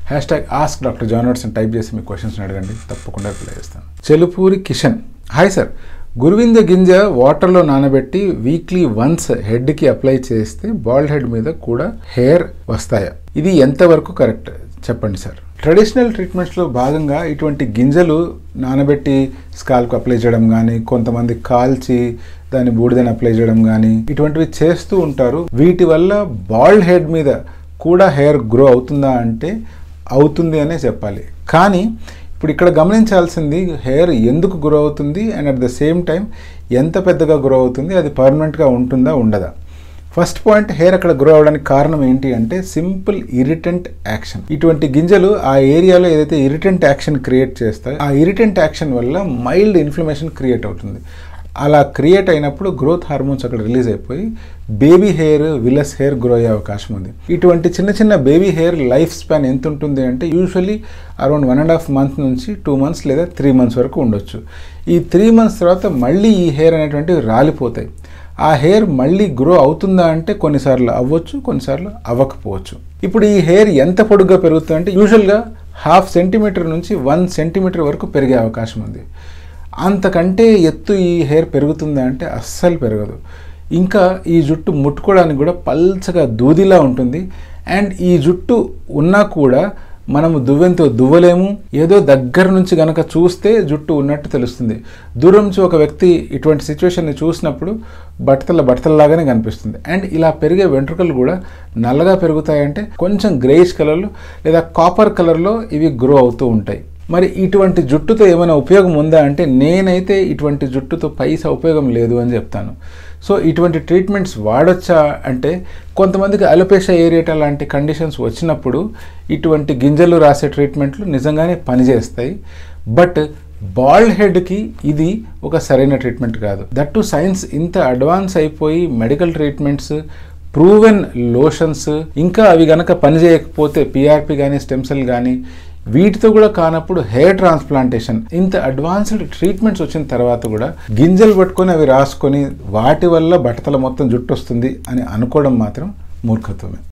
hash hashtag ask doctor జానర్స్ అని type చేసి మీ క్వశ్చన్స్ అడగండి తప్పకుండా రిప్లై చేస్తాను చెలుపూరి కిషన్ హాయ్ సార్ గురువింద గింజ వాటర్లో నానబెట్టి వీక్లీ వన్స్ హెడ్కి అప్లై చేస్తే బాల్డ్ హెడ్ మీద కూడా హెయిర్ వస్తాయా ఇది ఎంతవరకు కరెక్ట్ చెప్పండి సార్ ట్రెడిషనల్ ట్రీట్మెంట్స్లో భాగంగా ఇటువంటి గింజలు నానబెట్టి స్కాల్కు అప్లై చేయడం కానీ కొంతమంది కాల్చి దాని బూడిదని అప్లై చేయడం కానీ ఇటువంటివి చేస్తూ ఉంటారు వీటి వల్ల బాల్డ్ హెడ్ మీద కూడా హెయిర్ గ్రో అవుతుందా అంటే అవుతుంది అనే చెప్పాలి కానీ ఇప్పుడు ఇక్కడ గమనించాల్సింది హెయిర్ ఎందుకు గ్రో అవుతుంది and at the same time ఎంత పెద్దగా గ్రో అవుతుంది అది పర్మనెంట్గా ఉంటుందా ఉండదా ఫస్ట్ పాయింట్ హెయిర్ అక్కడ గ్రో అవడానికి కారణం ఏంటి అంటే సింపుల్ ఇరిటెంట్ యాక్షన్ ఇటువంటి గింజలు ఆ ఏరియాలో ఏదైతే ఇరిటెంట్ యాక్షన్ క్రియేట్ చేస్తాయో ఆ ఇరిటెంట్ యాక్షన్ వల్ల మైల్డ్ ఇన్ఫ్లమేషన్ క్రియేట్ అవుతుంది అలా క్రియేట్ అయినప్పుడు గ్రోత్ హార్మోన్స్ అక్కడ రిలీజ్ అయిపోయి baby hair vellus hair grow అయ్యే అవకాశం ఉంది ఇటువంటి చిన్న చిన్న బేబీ హెయిర్ లైఫ్ స్పాన్ ఎంత ఉంటుంది అంటే usually around one and half month నుంచి టూ మంత్స్ లేదా త్రీ మంత్స్ వరకు ఉండొచ్చు ఈ త్రీ మంత్స్ తర్వాత మళ్ళీ ఈ హెయిర్ అనేటువంటివి రాలిపోతాయి ఆ హెయిర్ మళ్ళీ గ్రో అవుతుందా అంటే కొన్నిసార్లు అవ్వచ్చు కొన్నిసార్లు అవ్వకపోవచ్చు ఇప్పుడు ఈ హెయిర్ ఎంత పొడుగ్గా పెరుగుతుంది అంటే యూజువల్గా హాఫ్ సెంటీమీటర్ నుంచి వన్ సెంటీమీటర్ వరకు పెరిగే అవకాశం ఉంది అంతకంటే ఎత్తు ఈ హెయిర్ పెరుగుతుందా అంటే అస్సలు పెరగదు ఇంకా ఈ జుట్టు ముట్టుకోవడానికి కూడా పల్చగా దూదిలా ఉంటుంది అండ్ ఈ జుట్టు ఉన్నా కూడా మనము దువ్వెంతో దువ్వలేము ఏదో దగ్గర నుంచి గనక చూస్తే జుట్టు ఉన్నట్టు తెలుస్తుంది దూరం నుంచి ఒక వ్యక్తి ఇటువంటి సిచ్యువేషన్ని చూసినప్పుడు బట్టతల బట్టతలలాగానే కనిపిస్తుంది అండ్ ఇలా పెరిగే వెంట్రుకలు కూడా నల్లగా పెరుగుతాయంటే కొంచెం గ్రేయిష్ కలర్లో లేదా కాపర్ కలర్లో ఇవి గ్రో అవుతూ ఉంటాయి మరి ఇటువంటి జుట్టుతో ఏమైనా ఉపయోగం ఉందా అంటే నేనైతే ఇటువంటి జుట్టుతో పైసా ఉపయోగం లేదు అని చెప్తాను సో ఇటువంటి ట్రీట్మెంట్స్ వాడొచ్చా అంటే కొంతమందికి అలోపేషియా ఏరియేటా లాంటి కండిషన్స్ వచ్చినప్పుడు ఇటువంటి గింజలు రాసే ట్రీట్మెంట్లు నిజంగానే పనిచేస్తాయి బట్ బాల్డ్ హెడ్కి ఇది ఒక సరైన ట్రీట్మెంట్ కాదు దట్ టు సైన్స్ ఇంత అడ్వాన్స్ అయిపోయి మెడికల్ ట్రీట్మెంట్స్ ప్రూవెన్ లోషన్స్ ఇంకా అవి గనక పనిచేయకపోతే పిఆర్పి కానీ స్టెమ్ సెల్ కానీ వీటితో కూడా కానప్పుడు హెయిర్ ట్రాన్స్ప్లాంటేషన్ ఇంత అడ్వాన్స్డ్ ట్రీట్మెంట్స్ వచ్చిన తర్వాత కూడా గింజలు పట్టుకొని అవి రాసుకొని వాటి వల్ల బట్టతల మొత్తం జుట్టు వస్తుంది అని అనుకోవడం మాత్రం మూర్ఖత్వమే